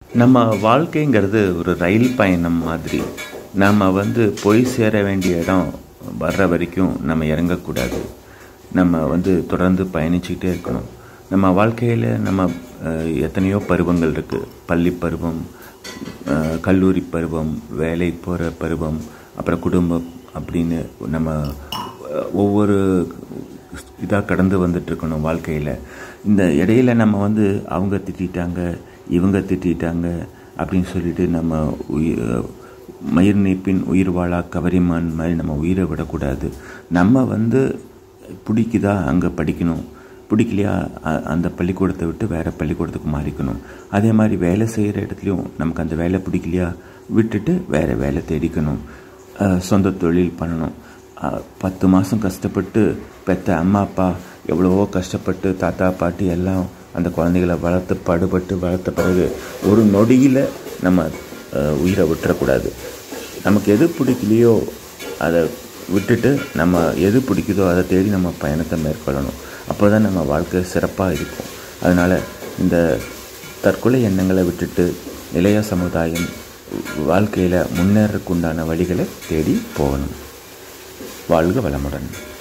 நம்ம வாழ்க்கைங்கிறது ஒரு ரயில் பயணம் மாதிரி நம்ம வந்து போய் சேர வேண்டிய இடம் வர்ற வரைக்கும் நம்ம இறங்கக்கூடாது நம்ம வந்து தொடர்ந்து பயணிச்சுக்கிட்டே இருக்கணும் நம்ம வாழ்க்கையில் நம்ம அஹ், எத்தனையோ பருவங்கள் இருக்குது பள்ளி பருவம் அஹ், கல்லூரி பருவம் வேலைக்கு போகிற பருவம் அப்புறம் குடும்பம் அப்படின்னு நம்ம அஹ், ஒவ்வொரு இதாக கடந்து வந்துட்டு இருக்கணும் வாழ்க்கையில் இந்த இடையில நம்ம வந்து அவங்க திட்டிட்டாங்க இவங்க திட்டிட்டாங்க அப்படின்னு சொல்லிட்டு நம்ம உயிர் மயிர் நீப்பின் உயிர் வாழா கவரிமான் மாதிரி நம்ம உயிரை விடக்கூடாது நம்ம வந்து பிடிக்குதா அங்கே படிக்கணும் பிடிக்கலையா அ- அந்த பள்ளிக்கூடத்தை விட்டு வேறு பள்ளிக்கூடத்துக்கு மாறிக்கணும் அதே மாதிரி வேலை செய்கிற இடத்துலையும் நமக்கு அந்த வேலை பிடிக்கலையா விட்டுட்டு வேறு வேலை தேடிக்கணும் அஹ் சொந்த தொழில் பண்ணணும் அஹ் பத்து மாதம் கஷ்டப்பட்டு பெத்த அம்மா அப்பா எவ்வளவோ கஷ்டப்பட்டு தாத்தா பாட்டி எல்லாம் அந்த குழந்தைகளை வளர்த்து பாடுபட்டு வளர்த்த பிறகு ஒரு நொடியில் நம்ம அஹ், உயிரை விட்டுறக்கூடாது நமக்கு எது பிடிக்கலையோ அதை விட்டுட்டு நம்ம எது பிடிக்குதோ அதை தேடி நம்ம பயணத்தை மேற்கொள்ளணும் அப்போ தான் நம்ம வாழ்க்கை சிறப்பாக இருக்கும் அதனால் இந்த தற்கொலை எண்ணங்களை விட்டுட்டு நிலைய சமுதாயம் வாழ்க்கையில் முன்னேறக்குண்டான வழிகளை தேடி போகணும் வாழ்க வளமுடன்